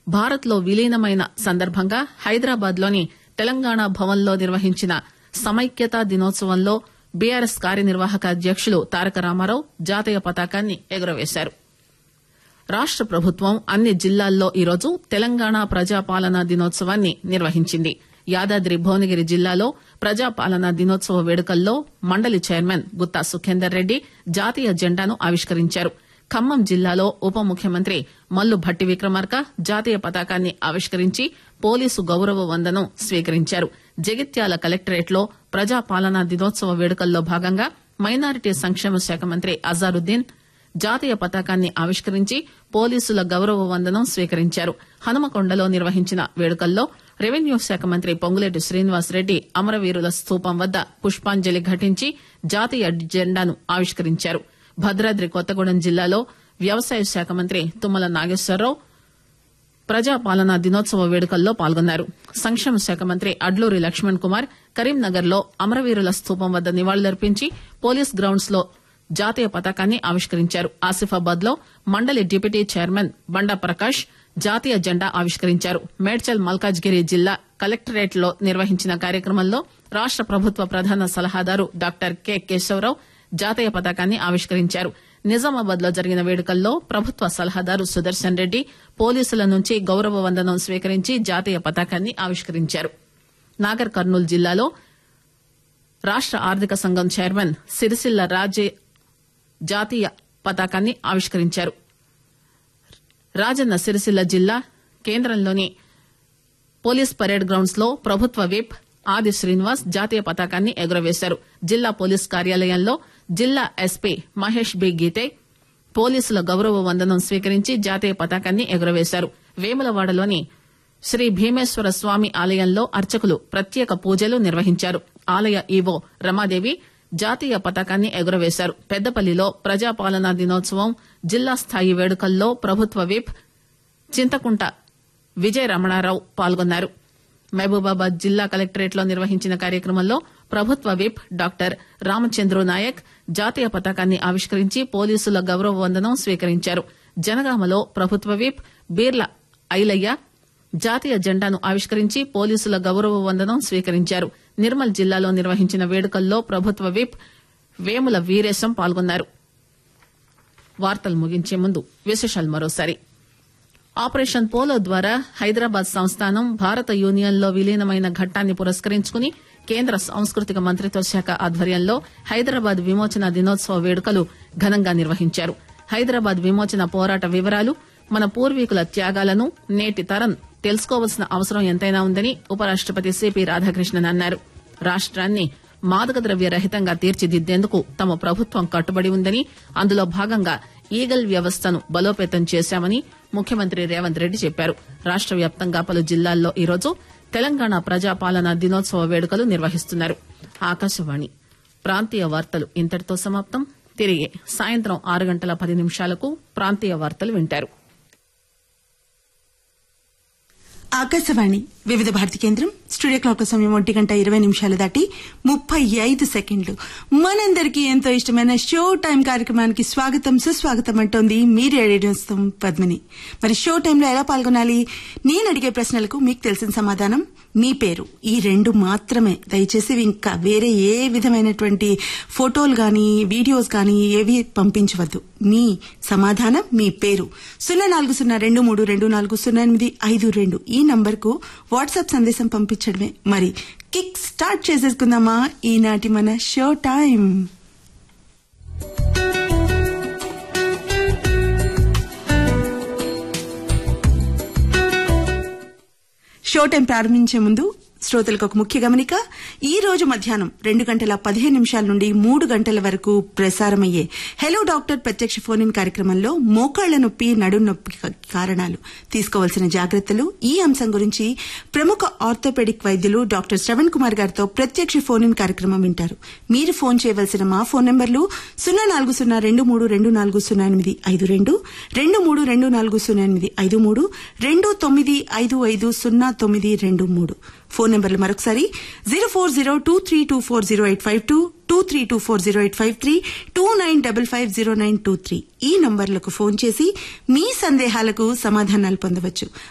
భారత్ లో విలీనమైన సందర్భంగా హైదరాబాద్ లోని తెలంగాణ భవన్ లో నిర్వహించిన సమైక్యతా దినోత్సవంలో బీఆర్ఎస్ కార్యనిర్వాహక అధ్యకులు తారక రామారావు జాతీయ పతాకాన్ని ఎగురవేశారు రాష్ట ప్రభుత్వం అన్ని జిల్లాల్లో ఈరోజు తెలంగాణ ప్రజాపాలనా దినోత్సవాన్ని నిర్వహించింది యాదాద్రి భువనగిరి జిల్లాలో ప్రజాపాలనా దినోత్సవ వేడుకల్లో మండలి చైర్మన్ గుత్తా సుఖేందర్ రెడ్డి జాతీయ జెండాను ఆవిష్కరించారు ఖమ్మం జిల్లాలో ఉప ముఖ్యమంత్రి మల్లు భట్టి విక్రమార్క జాతీయ పతాకాన్ని ఆవిష్కరించి పోలీసు గౌరవ వందనం స్వీకరించారు జగిత్యాల కలెక్టరేట్ లో ప్రజాపాలనా దినోత్సవ వేడుకల్లో భాగంగా మైనారిటీ సంక్షేమ శాఖ మంత్రి అజారుద్దీన్ జాతీయ పతాకాన్ని ఆవిష్కరించి పోలీసుల గౌరవ వందనం స్వీకరించారు హనుమకొండలో నిర్వహించిన వేడుకల్లో రెవెన్యూ శాఖ మంత్రి పొంగులేటి శ్రీనివాసరెడ్డి అమరవీరుల స్తూపం వద్ద పుష్పాంజలి ఘటించి జాతీయ జెండాను ఆవిష్కరించారు భద్రాద్రి కొత్తగూడెం జిల్లాలో వ్యవసాయ శాఖ మంత్రి తుమ్మల నాగేశ్వరరావు ప్రజాపాలనా దినోత్సవ వేడుకల్లో పాల్గొన్నారు సంక్షేమ శాఖ మంత్రి అడ్లూరి లక్ష్మణ్ కుమార్ కరీంనగర్ లో అమరవీరుల స్తూపం వద్ద నివాళులర్పించి పోలీస్ గ్రౌండ్స్ లో జాతీయ పతాకాన్ని ఆవిష్కరించారు ఆసిఫాబాద్ లో మండలి డిప్యూటీ చైర్మన్ బండా ప్రకాష్ జాతీయ జెండా ఆవిష్కరించారు మేడ్చల్ మల్కాజ్గిరి జిల్లా కలెక్టరేట్ లో నిర్వహించిన కార్యక్రమంలో రాష్ట ప్రభుత్వ ప్రధాన సలహాదారు డాక్టర్ కె కేశవరావు జాతీయ పతాకాన్ని ఆవిష్కరించారు నిజామాబాద్ లో జరిగిన వేడుకల్లో ప్రభుత్వ సలహాదారు సుదర్శన్ రెడ్డి పోలీసుల నుంచి గౌరవ వందనం స్వీకరించి జాతీయ పతాకాన్ని ఆవిష్కరించారు నాగర్ కర్నూలు జిల్లాలో రాష్ట ఆర్థిక సంఘం చైర్మన్ సిరిసిల్ల రాజే జాతీయ పతాకాన్ని ఆవిష్కరించారు రాజన్న సిరిసిల్ల జిల్లా కేంద్రంలోని పోలీస్ పరేడ్ గ్రౌండ్స్ లో ప్రభుత్వ విప్ ఆది శ్రీనివాస్ జాతీయ పతాకాన్ని ఎగురవేశారు జిల్లా పోలీస్ కార్యాలయంలో జిల్లా ఎస్పీ మహేష్ బి గీతే పోలీసుల గౌరవ వందనం స్వీకరించి జాతీయ పతాకాన్ని ఎగురవేశారు వేములవాడలోని శ్రీ భీమేశ్వర స్వామి ఆలయంలో అర్చకులు ప్రత్యేక పూజలు నిర్వహించారు ఆలయ ఈవో రమాదేవి జాతీయ పతాకాన్ని ఎగురవేశారు పెద్దపల్లిలో ప్రజాపాలనా దినోత్సవం జిల్లా స్థాయి వేడుకల్లో ప్రభుత్వ విప్ చింతకుంట విజయ రమణారావు పాల్గొన్నారు మహబూబాబాద్ జిల్లా కలెక్టరేట్ లో నిర్వహించిన కార్యక్రమంలో ప్రభుత్వ విప్ డాక్టర్ రామచంద్రు నాయక్ జాతీయ పతాకాన్ని ఆవిష్కరించి పోలీసుల గౌరవ వందనం స్వీకరించారు జనగామలో ప్రభుత్వ విప్ బీర్ల ఐలయ్య జాతీయ జెండాను ఆవిష్కరించి పోలీసుల గౌరవ వందనం స్వీకరించారు నిర్మల్ జిల్లాలో నిర్వహించిన వేడుకల్లో ప్రభుత్వ విప్ వేముల వీరేశం పాల్గొన్నారు వార్తలు ముగించే ముందు విశేషాలు మరోసారి ఆపరేషన్ పోలో ద్వారా హైదరాబాద్ సంస్థానం భారత యూనియన్ లో విలీనమైన ఘట్టాన్ని పురస్కరించుకుని కేంద్ర సాంస్కృతిక మంత్రిత్వ శాఖ ఆధ్వర్యంలో హైదరాబాద్ విమోచన దినోత్సవ వేడుకలు ఘనంగా నిర్వహించారు హైదరాబాద్ విమోచన పోరాట వివరాలు మన పూర్వీకుల త్యాగాలను నేటి తరం తెలుసుకోవాల్సిన అవసరం ఎంతైనా ఉందని ఉపరాష్టపతి సిపి రాధాకృష్ణన్ అన్నారు రాష్ట్రాన్ని మాదక ద్రవ్య రహితంగా తీర్చిదిద్దేందుకు తమ ప్రభుత్వం కట్టుబడి ఉందని అందులో భాగంగా ఈగల్ వ్యవస్థను బలోపేతం చేశామని ముఖ్యమంత్రి రేవంత్ రెడ్డి చెప్పారు రాష్ట వ్యాప్తంగా పలు జిల్లాల్లో ఈరోజు తెలంగాణ ప్రజాపాలనా దినోత్సవ వేడుకలు నిర్వహిస్తున్నారు ఆకాశవాణి ప్రాంతీయ వార్తలు ఇంతటితో సమాప్తం తిరిగి సాయంత్రం ఆరు గంటల పది నిమిషాలకు ప్రాంతీయ వార్తలు వింటారు ఆకాశవాణి వివిధ భారతి కేంద్రం స్టూడియో క్లాక్ సమయం ఒంటి గంట ఇరవై నిమిషాలు దాటి ముప్పై ఐదు సెకండ్లు మనందరికీ ఎంతో ఇష్టమైన షో టైం కార్యక్రమానికి స్వాగతం సుస్వాగతం అంటోంది మీ రేడియోస్తం పద్మిని మరి షో టైంలో ఎలా పాల్గొనాలి నేను అడిగే ప్రశ్నలకు మీకు తెలిసిన సమాధానం మీ పేరు ఈ రెండు మాత్రమే దయచేసి ఇంకా వేరే ఏ విధమైనటువంటి ఫోటోలు గాని వీడియోస్ గాని ఏవి పంపించవద్దు మీ సమాధానం మీ పేరు సున్నా నాలుగు సున్నా రెండు మూడు రెండు నాలుగు సున్నా ఎనిమిది ఐదు రెండు ఈ నంబర్కు వాట్సాప్ సందేశం పంపించడమే మరి కిక్ స్టార్ట్ చేసేసుకుందామా ఈనాటి మన షో టైం షో టైం ప్రారంభించే ముందు శ్రోతలకు ఒక ముఖ్య గమనిక ఈ రోజు మధ్యాహ్నం రెండు గంటల పదిహేను నిమిషాల నుండి మూడు గంటల వరకు ప్రసారమయ్యే హలో డాక్టర్ ప్రత్యక్ష ఫోన్ ఇన్ కార్యక్రమంలో మోకాళ్ల నొప్పి నడు నొప్పి కారణాలు తీసుకోవాల్సిన జాగ్రత్తలు ఈ అంశం గురించి ప్రముఖ ఆర్థోపెడిక్ వైద్యులు డాక్టర్ శ్రవణ్ కుమార్ గారితో ప్రత్యక్ష ఫోన్ ఇన్ కార్యక్రమం వింటారు మీరు ఫోన్ చేయవలసిన మా ఫోన్ నంబర్లు సున్నా నాలుగు సున్నా రెండు మూడు రెండు నాలుగు సున్నా ఎనిమిది ఐదు రెండు రెండు మూడు రెండు నాలుగు సున్నా ఎనిమిది ఐదు మూడు రెండు తొమ్మిది ఐదు ఐదు సున్నా తొమ్మిది రెండు మూడు ఫోన్ నెంబర్లు మరొకసారి zero four zero two three two four zero eight five two two three two four zero eight five three two nine double five zero nine two three ఈ నంబర్లకు ఫోన్ చేసి మీ సందేహాలకు సమాధానాలు పొందవచ్చు